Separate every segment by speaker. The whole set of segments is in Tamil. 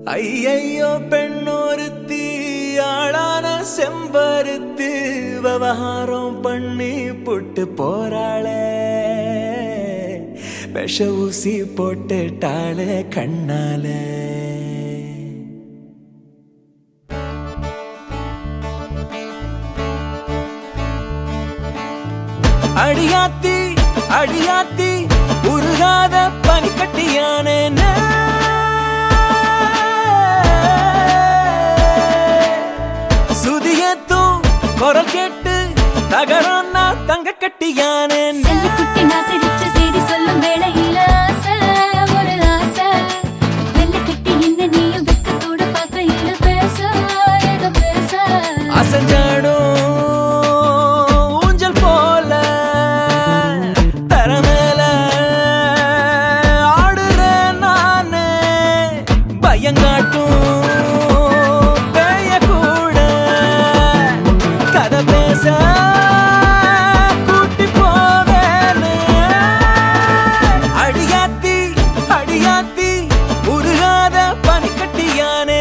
Speaker 1: ஐயையோ பெண்ணொருத்தி ஆளான செம்பருத்து விவகாரம் பண்ணி புட்டு போறாளே விஷ ஊசி போட்டுட்டாளே கண்ணாலே அடியாத்தி அடியாத்தி உருகாத பனிக்கட்டியானே சுதியத்தும் குரல் கேட்டு தகரம் நான் தங்க கட்டியானே
Speaker 2: செல்லக்குட்டி நான் சிரிச்சு செய்தி சொல்லும் வேளையில ஆசை, ஒரு ஆசை. வெள்ளைக்கட்டி என்ன நீயும் வெட்கத்தோட பார்க்கையில பேச, ஏதோ பேச.
Speaker 1: அசஞ்சாடும் ஊஞ்சல் போல தரமேல ஆடுறேன் நானே பயங்காட்டும் பேய கூட கதை பேச கூட்டி போவேனே அடியாத்தி அடியாத்தி உருகாத பனிக்கட்டியானே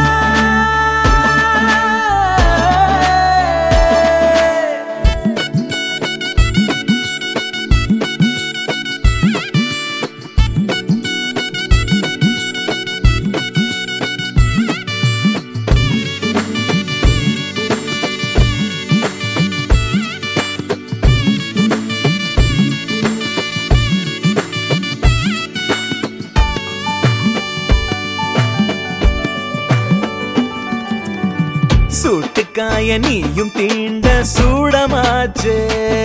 Speaker 1: சூட்டுக்காய நீயும் தீண்ட சூடமாச்சே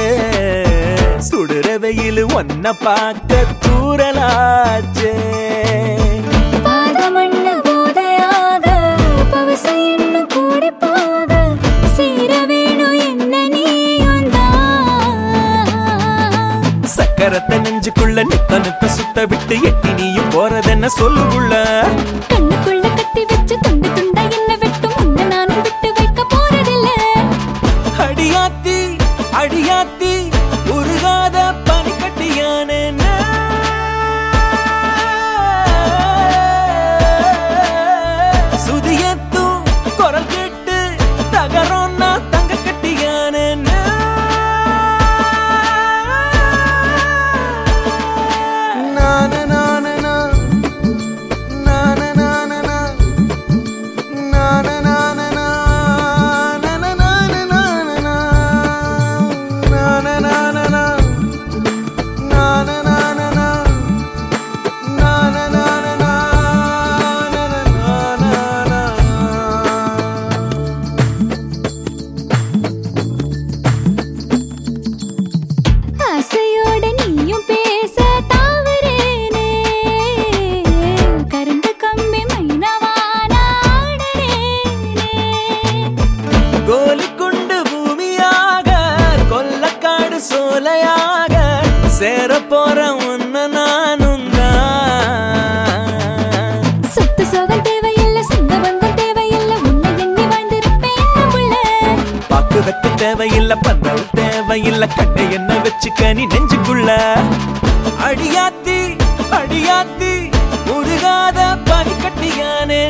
Speaker 1: சுடுற வெயில் ஒன்ன பார்க்க தூரலாச்சே
Speaker 2: பாதமண்ணு போதையாக, பவசம் இன்னும் கூடிப் போக, சேர வேணும் என்ன நீயும் தான்.
Speaker 1: சக்கரத்தை நெஞ்சுக்குள்ள நித்த நித்த சுத்த விட்டு எட்டி நீயும் போறதென்ன சொல்லுக்குள்ள
Speaker 2: கண்ணுக்குள்ள கத்தி வச்சு துண்டு துண்டா என்ன வெட்டும் உன்னை நானும் விட்டு வைக்க போறதில்ல
Speaker 1: அடியாத்தி அடியாத்தி உருகாத பனிக்கட்டியானே சுதியத்தும் குரல் கேட்டு தகரம் நான் தங்க கட்டியானே
Speaker 2: ஆசையோட நீயும் பேச தாவரேனே கரும்பு கம்பி மைனவான ஆடரேனே
Speaker 1: கோலிக்குண்டு பூமியாக கொல்லக்காடு சோலையாக சேர போற உன்ன நானும் தான்
Speaker 2: சொத்து சோகம் தேவையில்ல சொந்த பந்தம் தேவையில்ல உன்னை எண்ணி வாழ்ந்திருப்பேன் என்ன புள்ள
Speaker 1: பாக்கு வைக்க தேவையில்ல பந்தல் தேவையில்ல கட்டை என்ன வச்சுக்க நீ நெஞ்சுக்குள்ள அடியாத்தி அடியாத்தி முருகாத பனிக்கட்டியானே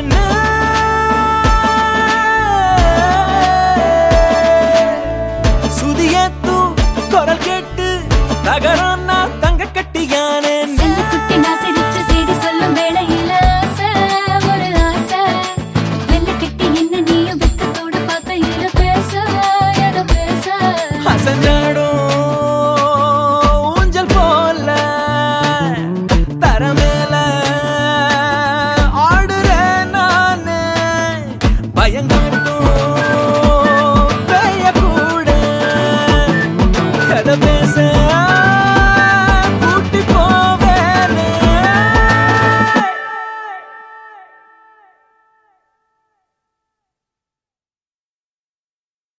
Speaker 1: சுதியத்தும் குரல் கேட்டு தகரம் நான் தங்க கட்டியானே
Speaker 2: செல்லக்குட்டி நான் சிரிச்சு செய்தி சொல்லும் வேளையில ஆசை, ஒரு ஆசை. வெள்ளைக்கட்டி என்ன நீயும் வெட்கத்தோட பார்க்கையில பேச, ஏதோ பேச.
Speaker 1: அசஞ்சாடும் ஊஞ்சல் போல தரமேல ஆடுறேன் நானு பயங்காட்டும்